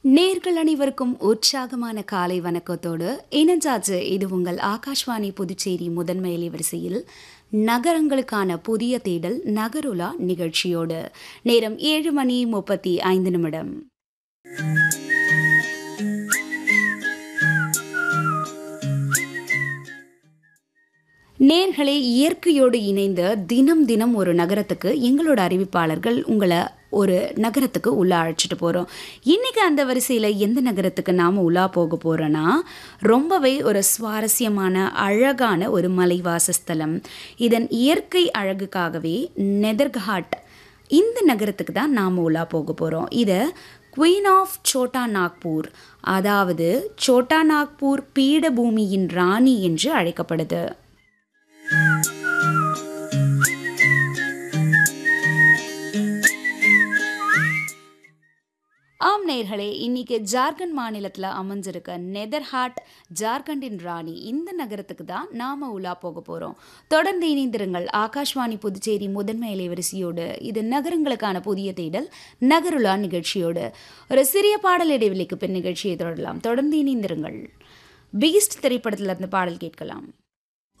நேர்கள் அனைவருக்கும் உற்சாகமான காலை வணக்கத்தோடு இனஞ்சாச்சு இது உங்கள் ஆகாஷ்வாணி புதுச்சேரி முதன்மை அலைவரிசையில் நகரங்களுக்கான புதிய தேடல் நகருலா நிகழ்ச்சியோடு நேரம் ஏழு மணி முப்பத்தி ஐந்து நிமிடம் நேர்களே இயற்கையோடு இணைந்து தினம் தினம் ஒரு நகரத்துக்கு எங்களோட அறிவிப்பாளர்கள் உங்களை ஒரு நகரத்துக்கு உள்ள அழைச்சிட்டு போகிறோம் இன்றைக்கி அந்த வரிசையில் எந்த நகரத்துக்கு நாம் உலா போக போகிறோன்னா ரொம்பவே ஒரு சுவாரஸ்யமான அழகான ஒரு மலைவாசஸ்தலம் இதன் இயற்கை அழகுக்காகவே நெதர்காட் இந்த நகரத்துக்கு தான் நாம் உலா போக போகிறோம் இதை குவீன் ஆஃப் சோட்டா நாக்பூர் அதாவது சோட்டா நாக்பூர் பீடபூமியின் ராணி என்று அழைக்கப்படுது ஆம் நேர்களே இன்னைக்கு ஜார்க்கண்ட் மாநிலத்தில் அமைஞ்சிருக்க நெதர்ஹாட் ஜார்க்கண்டின் ராணி இந்த நகரத்துக்கு தான் நாம உலா போக போகிறோம் தொடர்ந்து இணைந்திருங்கள் ஆகாஷ்வாணி புதுச்சேரி முதன்மை இலைவரிசையோடு இது நகரங்களுக்கான புதிய தேடல் நகருலா நிகழ்ச்சியோடு ஒரு சிறிய பாடல் இடைவெளிக்கு பின் நிகழ்ச்சியை தொடரலாம் தொடர்ந்து இணைந்திருங்கள் பீஸ்ட் திரைப்படத்தில் இருந்து பாடல் கேட்கலாம்